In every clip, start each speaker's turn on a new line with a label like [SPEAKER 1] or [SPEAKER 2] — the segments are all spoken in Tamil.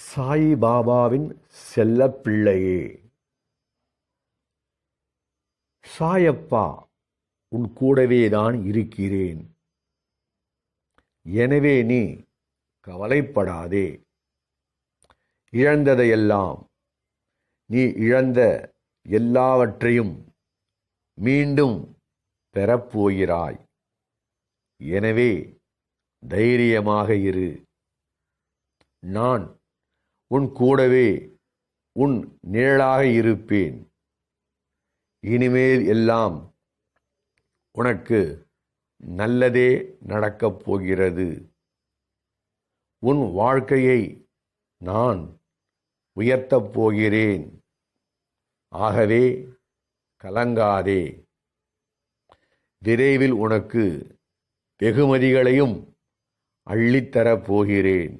[SPEAKER 1] சாய் பாபாவின் செல்லப் பிள்ளையே சாயப்பா உன் கூடவே தான் இருக்கிறேன் எனவே நீ கவலைப்படாதே இழந்ததையெல்லாம் நீ இழந்த எல்லாவற்றையும் மீண்டும் பெறப்போகிறாய் எனவே தைரியமாக இரு நான் உன் கூடவே உன் நிழலாக இருப்பேன் இனிமேல் எல்லாம் உனக்கு நல்லதே நடக்கப் போகிறது உன் வாழ்க்கையை நான் உயர்த்தப் போகிறேன் ஆகவே கலங்காதே விரைவில் உனக்கு வெகுமதிகளையும் அள்ளித்தரப் போகிறேன்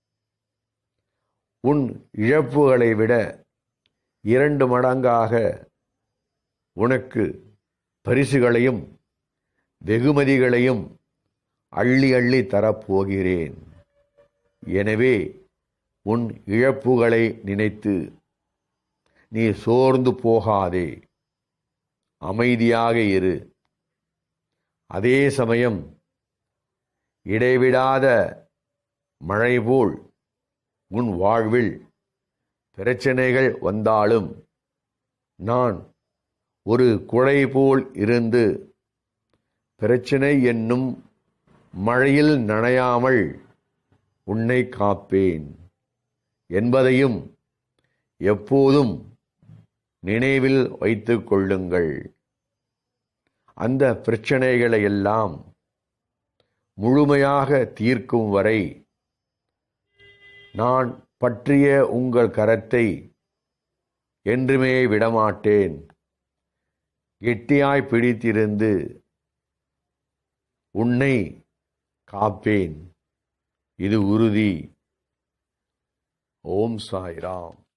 [SPEAKER 1] உன் இழப்புகளை விட இரண்டு மடங்காக உனக்கு பரிசுகளையும் வெகுமதிகளையும் அள்ளி அள்ளி தரப்போகிறேன் எனவே உன் இழப்புகளை நினைத்து நீ சோர்ந்து போகாதே அமைதியாக இரு அதே சமயம் இடைவிடாத மழை போல் உன் வாழ்வில் பிரச்சனைகள் வந்தாலும் நான் ஒரு குடை போல் இருந்து பிரச்சனை என்னும் மழையில் நனையாமல் உன்னை காப்பேன் என்பதையும் எப்போதும் நினைவில் வைத்துக் கொள்ளுங்கள் அந்த பிரச்சனைகளை எல்லாம் முழுமையாக தீர்க்கும் வரை நான் பற்றிய உங்கள் கரத்தை என்றுமே விடமாட்டேன் கெட்டியாய் பிடித்திருந்து உன்னை காப்பேன் இது உறுதி ஓம் சாய்ராம்